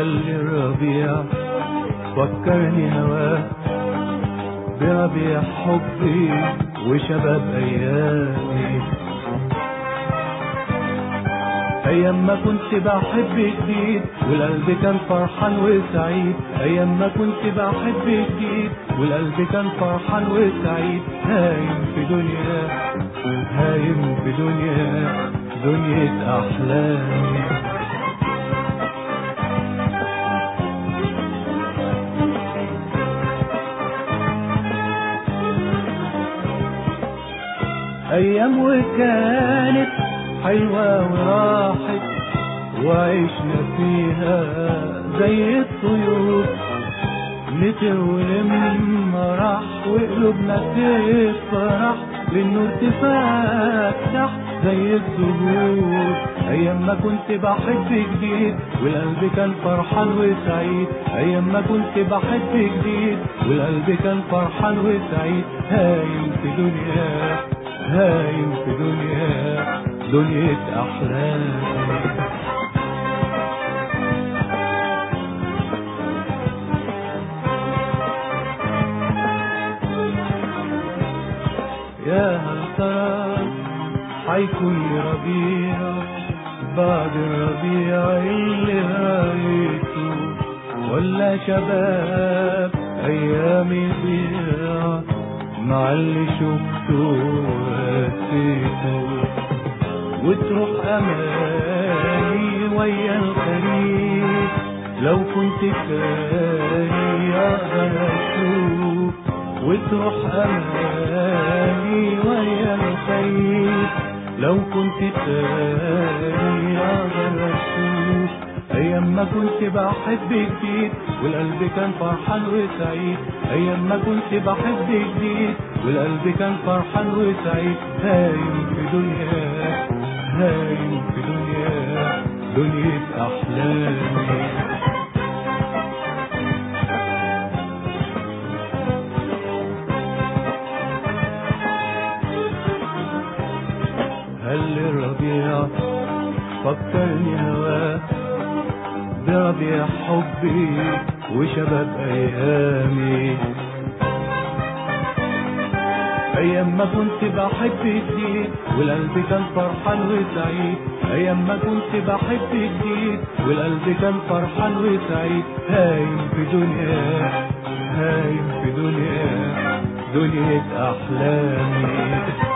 قال لي الربيع فكرني هواه بربيع حبي وشباب ايامي ايام ما كنت بحب جديد والقلب كان فرحان وسعيد ايام ما كنت بحب جديد والقلب كان فرحان وسعيد هايم في دنيا هايم في دنيا دنيا احلامي ايام وكانت حلوة وراحت وعشنا فيها زي الطيور نطير ونلم راح وقلوبنا تفرح بالنور تفتح زي الزهور ايام ما كنت بحب جديد والقلب كان فرحان وسعيد ايام ما كنت بحب جديد والقلب كان فرحان وسعيد هايم في دنيا هايم في دنيا دنيا احلامي يا هل ترى حيكون لي ربيع بعد الربيع اللي رايته ولا شباب ايامي ضيع مع اللي شفته ونسيته وتروح اماني ويا الخريف لو كنت تاني اقدر اشوف وتروح اماني ويا الخريف لو كنت تاني اقدر اشوف ايام ما كنت بحب جديد والقلب كان فرحان وسعيد ايام ما كنت بحب جديد والقلب كان فرحان وسعيد هايم في دنيا هايم في دنيا دنيا احلامي هل الربيع فكرني هواه بربيع حبي وشباب ايامي ايام ما كنت بحب جديد والقلب كان فرحان وسعيد ايام ما كنت بحب جديد والقلب كان فرحان وسعيد هايم في دنيا هايم في دنيا دنيا احلامي